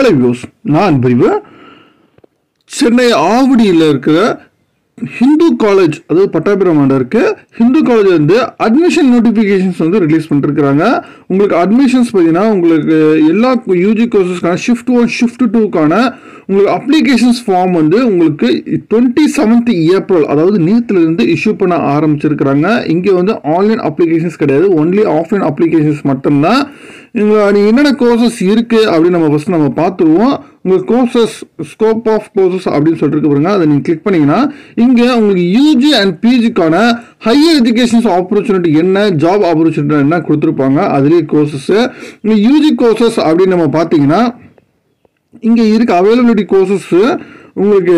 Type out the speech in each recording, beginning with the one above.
Hello views நான் பிரிவு சென்னை ஆவடியில் இருக்கிற ஹிந்து காலேஜ் அதாவது பட்டாபிராமண்ட இருக்கு ஹிந்து காலேஜ் வந்து அட்மிஷன் நோட்டிஃபிகேஷன்ஸ் வந்து ரிலீஸ் பண்ணிருக்கிறாங்க உங்களுக்கு அட்மிஷன்ஸ் பார்த்தீங்கன்னா உங்களுக்கு எல்லா யூஜி கோர்சஸ்க்கான ஷிஃப்ட் ஒன் ஷிஃப்ட் டூக்கான உங்களுக்கு அப்ளிகேஷன்ஸ் ஃபார்ம் வந்து உங்களுக்கு டுவெண்ட்டி செவன்த் ஏப்ரல் அதாவது நேற்றுலேருந்து இஷ்யூ பண்ண ஆரம்பிச்சிருக்கிறாங்க இங்கே வந்து ஆன்லைன் அப்ளிகேஷன்ஸ் கிடையாது ஒன்லி ஆஃப்லைன் அப்ளிகேஷன்ஸ் மட்டும்தான் இங்கே நீங்கள் என்னென்ன கோர்சஸ் இருக்குது அப்படின்னு நம்ம ஃபஸ்ட் நம்ம பார்த்துருவோம் உங்களுக்கு கோர்சஸ் ஸ்கோப் ஆஃப் கோர்சஸ் அப்படின்னு சொல்லிட்டு பாருங்க அதை நீங்கள் கிளிக் பண்ணீங்கன்னா இங்கே உங்களுக்கு யூஜி அண்ட் பிஜிக்கான ஹையர் எஜுகேஷன்ஸ் ஆப்பர்ச்சுனிட்டி என்ன ஜாப் ஆப்பர்ச்சுனிட்டி என்ன கொடுத்துருப்பாங்க அதுலேயே கோர்சஸ்ஸு இங்கே யூஜி கோர்சஸ் அப்படின்னு நம்ம பார்த்தீங்கன்னா இங்கே இருக்க அவைலபிலிட்டி கோர்சஸ் உங்களுக்கு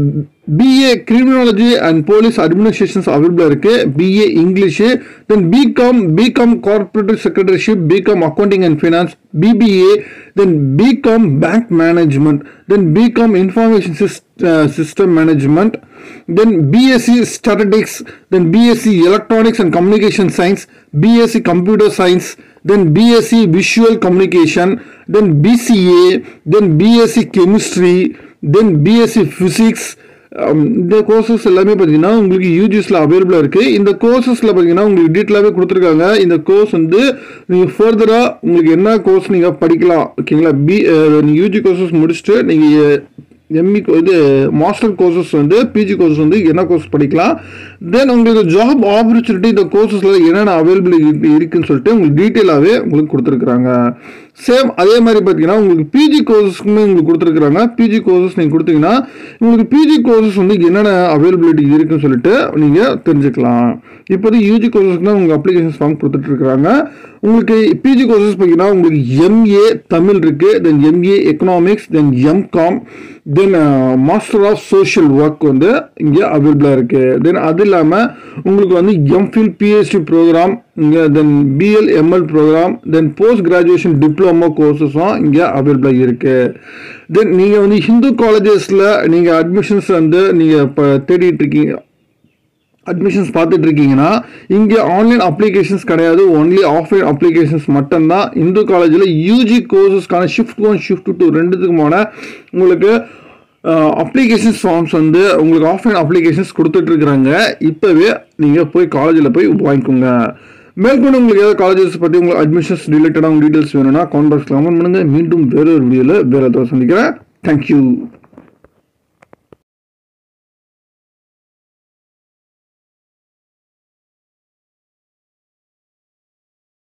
BA criminology and police administrations அவைலபிளாக இருக்குது BA English then BCom BCom corporative secretaryship BCom accounting and finance BBA then BCom bank management then BCom information system management then BSc statistics then BSc electronics and communication science BSc computer science then BSc Visual Communication, then BCA, then BSc Chemistry, then BSc Physics. um, இந்த courses எல்லாமே பார்த்தீங்கன்னா உங்களுக்கு யூஜிஸில் அவைலபிளாக இருக்குது இந்த கோர்சஸில் பார்த்தீங்கன்னா உங்களுக்கு டீட்டெயிலாகவே கொடுத்துருக்காங்க இந்த கோர்ஸ் வந்து நீங்கள் ஃபர்தராக உங்களுக்கு என்ன கோர்ஸ் நீங்கள் படிக்கலாம் ஓகேங்களா பி நீங்கள் யூஜி கோர்சஸ் முடிச்சுட்டு நீங்கள் எம்இ இது மாஸ்டர் கோர்சஸ் வந்து பிஜி கோர்சஸ் வந்து என்ன கோர்ஸ் படிக்கலாம் தென் உங்களுக்கு ஜாப் ஆப்பர்ச்சுனிட்டி இந்த கோர்சஸில் என்னென்ன அவைலபிலிட்டி இருக்குன்னு சொல்லிட்டு உங்களுக்கு டீட்டெயிலாகவே உங்களுக்கு கொடுத்துருக்குறாங்க சேம் அதே மாதிரி பார்த்தீங்கன்னா உங்களுக்கு பிஜி கோர்சஸ்க்குமே உங்களுக்கு கொடுத்துருக்குறாங்க பிஜி கோர்சஸ் நீங்கள் கொடுத்தீங்கன்னா உங்களுக்கு பிஜி கோர்சஸ் வந்து என்னென்ன அவைலபிலிட்டி இருக்குன்னு சொல்லிட்டு நீங்கள் தெரிஞ்சுக்கலாம் இப்போதைக்கு யூஜி கோர்சஸ்க்கு தான் உங்களுக்கு அப்ளிகேஷன் ஃபார்ம் கொடுத்துட்ருக்குறாங்க உங்களுக்கு பிஜி கோர்சஸ் பார்த்தீங்கன்னா உங்களுக்கு எம்ஏ தமிழ் இருக்குது then MA economics then MCom then master of social work வந்து இங்கே அவைலபிளாக இருக்குது தென் அது இல்லாமல் உங்களுக்கு வந்து எம்ஃபில் பிஹெச்டி ப்ரோக்ராம் இங்கே then BL ML program then post graduation diploma கோர்சஸும் இங்கே அவைலபிளாக இருக்குது தென் நீங்கள் வந்து ஹிந்து காலேஜஸில் நீங்கள் அட்மிஷன்ஸ் வந்து நீங்கள் இப்போ தேடிட்டு இருக்கீங்க அட்மிஷன்ஸ் பார்த்துட்டு இருக்கீங்கன்னா இங்கே ஆன்லைன் அப்ளிகேஷன்ஸ் கிடையாது ஒன்லி ஆஃப்லைன் அப்ளிகேஷன்ஸ் மட்டும்தான் இந்து காலேஜில் யூஜி கோர்சஸ்க்கான ஷிஃப்ட் ஒன் ஷிஃப்ட் டூ ரெண்டுத்துக்குமான உங்களுக்கு அப்ளிகேஷன்ஸ் ஃபார்ம்ஸ் வந்து உங்களுக்கு ஆஃப்லைன் அப்ளிகேஷன்ஸ் கொடுத்துட்ருக்குறாங்க இப்போவே நீங்கள் போய் காலேஜில் போய் வாங்கிக்கோங்க மேற்கொண்டு உங்களுக்கு ஏதாவது காலேஜஸ் பற்றி உங்களுக்கு அட்மிஷன்ஸ் ரிலேட்டடாக உங்கள் டீட்டெயில்ஸ் வேணும்னா கான்டாக்ட் கமெண்ட் பண்ணுங்கள் மீண்டும் வேற ஒரு வீடியோவில் வேறு ஏதாவது சந்திக்கிறேன் தேங்க்யூ